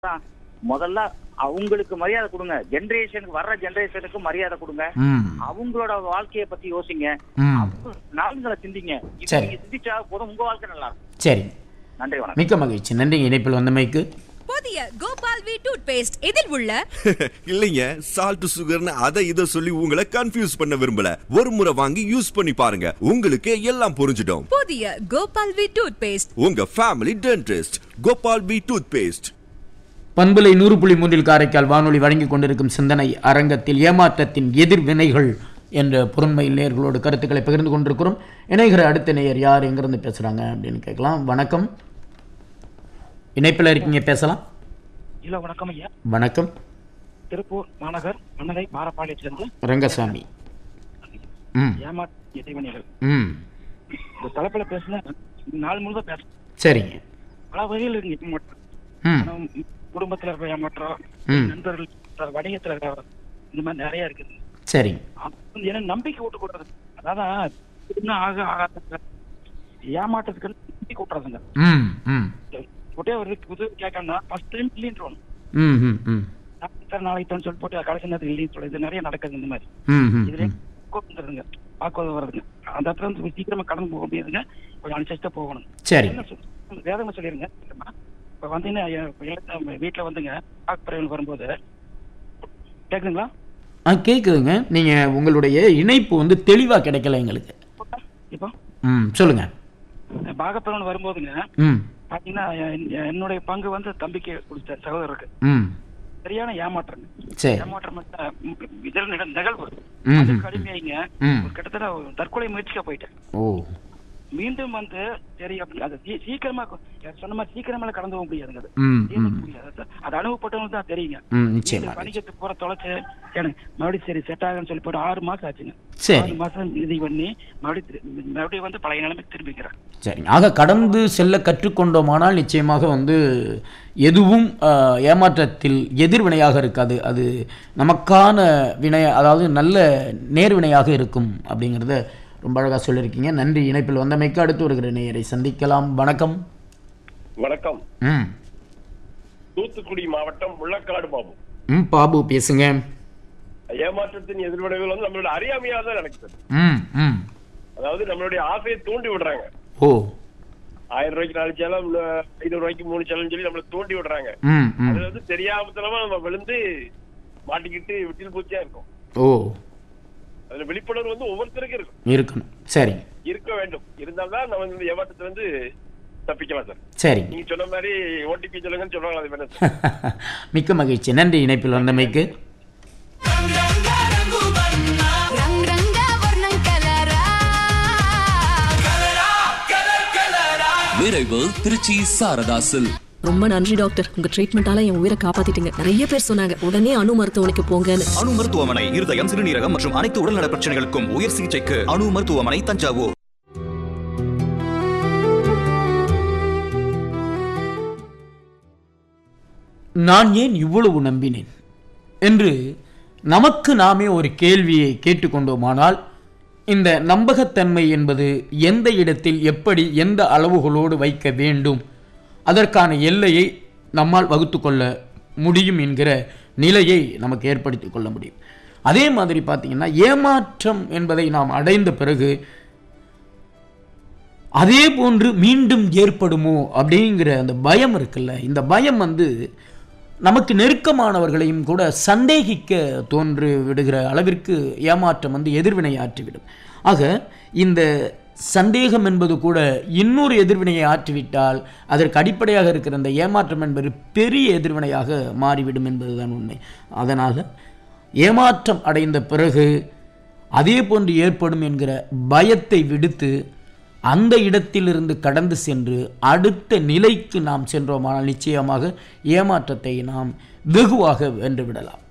தான் முதல்ல அவங்களுக்கு மரியாதை கொடுங்க ஜெனரேஷனுக்கு வர்ற ஜெனரேஷனுக்கு மரியாதை கொடுங்க ம் அவங்களோட வாழ்க்கைய பத்தி யோசிங்க ம் அவங்க நலன்களை சிந்திங்க இது சரி. நீங்க சிந்திச்சா போதும் உங்க வாழ்க்கை நல்லா இருக்கும் சரி நன்றி வணக்கம் மிக்க மகிழ்ச்சி நன்றி இணைப்பில் வந்தமைக்கு புதிய கோபால் வி டூத் பேஸ்ட் இதில் உள்ள இல்லைங்க சால்ட் சுகர்னு அதை இதை சொல்லி உங்களை கன்ஃபியூஸ் பண்ண விரும்பல ஒரு முறை வாங்கி யூஸ் பண்ணி பாருங்க உங்களுக்கு எல்லாம் புரிஞ்சிடும் புதிய கோபால் வி டூத் பேஸ்ட் உங்க family dentist Gopal B toothpaste பண்புலை நூறு புள்ளி மூன்றில் காரைக்கால் வானொலி வழங்கிக் கொண்டிருக்கும் சிந்தனை அரங்கத்தில் ஏமாற்றத்தின் எதிர்வினைகள் என்ற பொருண்மையில் நேயர்களோடு கருத்துக்களை பகிர்ந்து கொண்டிருக்கிறோம் இணைகிற அடுத்த நேயர் யார் எங்கிருந்து பேசுறாங்க அப்படின்னு கேட்கலாம் வணக்கம் இணைப்பில் இருக்கீங்க பேசலாம் இல்ல வணக்கம் ஐயா வணக்கம் திருப்பூர் மாநகர் மன்னரை பாரப்பாளையத்திலிருந்து ரங்கசாமி ம் ஏமாற்று எதிர்வினைகள் ம் இந்த தலைப்புல பேசுன நாள் முழுவதும் பேச சரிங்க பல வகையில் இருக்கு இப்ப மட்டும் ம் ஆனா, குடும்பத்துல இருக்க ஏமாற்றம் ம். நண்பர்கள் இருக்க, வணிகத்துல இருக்க இந்த மாதிரி நிறைய இருக்குது சரிங்க அது வந்து என்ன நம்பிக்கை விட்டு கொடுறது அதாவது இன்னும் ஆக ஆகாத ஏமாற்றத்துக்கு நம்பிக்கை விட்டுறதுங்க ம் ம் ஒட்டே ஒரு உதவி கேட்கணும்னா ஃபர்ஸ்ட் டைம் இல்லைன்றோம் ம் ம் ம் சார் நாளைக்கு தான் சொல்லி போட்டு கடைசி நேரத்துக்கு இல்லைன்னு சொல்லி இது நிறைய நடக்குது இந்த மாதிரி ம் ம் இதுல வந்துருங்க வாக்குவாதம் வருதுங்க அந்த இடத்துல வந்து சீக்கிரமா கடந்து போக முடியாதுங்க கொஞ்சம் அனுசரிச்சுட்டு போகணும் சரிங்க என்ன சொல்லு- வேதமா சொல்லிருங்க இப்ப வந்தீங்கன்னா எ- இப்ப எழுத்த- வீட்டுல வந்துங்க வாக்குப்பறைகள் வரும்போது கேக்குதுங்களா ஆ கேட்குதுங்க நீங்கள் உங்களுடைய இணைப்பு வந்து தெளிவாக கிடைக்கல எங்களுக்கு இப்போ ம் சொல்லுங்க பாகப்பிரவன் வரும்போதுங்க ம் பாத்தீங்கன்னா என்- என்னுடைய பங்கு வந்து தம்பிக்கு கொடுத்தார் சகோதரருக்கு ம் சரியான ஏமாற்றம் சரி ஏமாற்றம் வந்து, ம், இதில் நிக- நிகழ்வு ம், அது ம். கடுமையாயிங்க ம். ஒரு கிட்டத்தட்ட ஒரு தற்கொலை முயற்சிக்க போயிட்டேன் ஓ மீண்டும் வந்து சரி அப்படி அது சீ- சீக்கிரமா கொ- சொன்ன மாதிரி சீக்கிரமா கடந்து போக முடியாதுங்க அது ம் தீர்க்க ம் முடியாது. அது- அது அனுபவப்பட்டவங்களுக்கு தான் தெரியுங்க ம் இந்த நிச்சயமாக வணிகத்துக்கு போற தொலைச்சு எனக்கு மறுபடியும் சரி செட் ஆகுன்னு சொல்லி போட்டு ஆறு மாசம் ஆச்சுங்க சரி ஆறு மாசம் இது பண்ணி மறுபடியும் திரு- மறுபடியும் வந்து பழைய நிலைமைக்கு திரும்பிக்கிறேன் சரிங்க ஆக கடந்து செல்ல கற்றுக்கொண்டோமானால் நிச்சயமாக வந்து எதுவும் ஆஹ், ஏமாற்றத்தில் எதிர்வினையாக இருக்காது அது நமக்கான வினை அதாவது நல்ல நேர்வினையாக இருக்கும் அப்படிங்கிறத ரொம்ப அழகாக சொல்லியிருக்கீங்க நன்றி இணைப்பில் வந்தமைக்கு அடுத்து வருகிற நேயரை சந்திக்கலாம் வணக்கம் வணக்கம் ம் தூத்துக்குடி மாவட்டம் முள்ளக்காடு பாபு ம் பாபு பேசுங்க ஏமாற்றத்தின் எதிர்வினைகள் வந்து நம்மளோட அறியாமையா தான் நடக்குது ம் ம் அதாவது நம்மளுடைய ஆசையை தூண்டி விடுறாங்க ஓ ஆயிரம் ரூபாய்க்கு நாலு சேலம் இல்ல ஐநூறு ரூபாய்க்கு மூணு சேலம் சொல்லி நம்மள தூண்டி விடுறாங்க ம் ம் அதுல வந்து தெரியாமத்தனமா நம்ம விழுந்து மாட்டிக்கிட்டு விட்டில் பூச்சியா இருக்கும் ஓ அதுல விழிப்புணர்வு வந்து ஒவ்வொருத்தருக்கும் இருக்கும் இருக்கணும் சரிங்க இருக்க வேண்டும் இருந்தால்தான் நம்ம இந்த ஏமாற்றத்துல இருந்து தப்பிக்கலாம் சார் சரிங்க நீங்க சொன்ன மாதிரி ஓடிபி சொல்லுங்கன்னு சொல்றாங்க அது வேணும் சார் மிக்க மகிழ்ச்சி நன்றி இணைப்பில் வந்தமைக்கு రంగ్ రంగ వర్ణం కలరా விரைவு திருச்சி சாரதாசில் ரொம்ப நன்றி டாக்டர் உங்க ட்ரீட்மெண்டால என் உயிரை காப்பாத்திட்டீங்க நிறைய பேர் சொன்னாங்க உடனே அணு மருத்துவமனைக்கு போங்கன்னு அணு மருத்துவமனை இருதயம் சிறுநீரகம் மற்றும் அனைத்து உடல்நல பிரச்சனைகளுக்கும் உயர் சிகிச்சைக்கு அணு மருத்துவமனை தஞ்சாவூர் நான் ஏன் இவ்வளவு நம்பினேன் என்று நமக்கு நாமே ஒரு கேள்வியை கேட்டுக்கொண்டோமானால் இந்த நம்பகத்தன்மை என்பது எந்த இடத்தில் எப்படி எந்த அளவுகளோடு வைக்க வேண்டும் அதற்கான எல்லையை நம்மால் வகுத்து கொள்ள முடியும் என்கிற நிலையை நமக்கு ஏற்படுத்தி கொள்ள முடியும் அதே மாதிரி பார்த்தீங்கன்னா ஏமாற்றம் என்பதை நாம் அடைந்த பிறகு அதே போன்று மீண்டும் ஏற்படுமோ அப்படிங்கிற அந்த பயம் இருக்குல்ல இந்த பயம் வந்து நமக்கு நெருக்கமானவர்களையும் கூட சந்தேகிக்க தோன்று விடுகிற அளவிற்கு ஏமாற்றம் வந்து எதிர்வினை ஆற்றிவிடும் ஆக இந்த சந்தேகம் என்பது கூட இன்னொரு எதிர்வினையை ஆற்றிவிட்டால் அதற்கு அடிப்படையாக இருக்கிற அந்த ஏமாற்றம் என்பது பெரிய எதிர்வினையாக மாறிவிடும் என்பதுதான் உண்மை அதனால் ஏமாற்றம் அடைந்த பிறகு அதே போன்று ஏற்படும் என்கிற பயத்தை விடுத்து அந்த இடத்திலிருந்து கடந்து சென்று அடுத்த நிலைக்கு நாம் சென்றோமானால் நிச்சயமாக ஏமாற்றத்தை நாம் வெகுவாக வென்று விடலாம்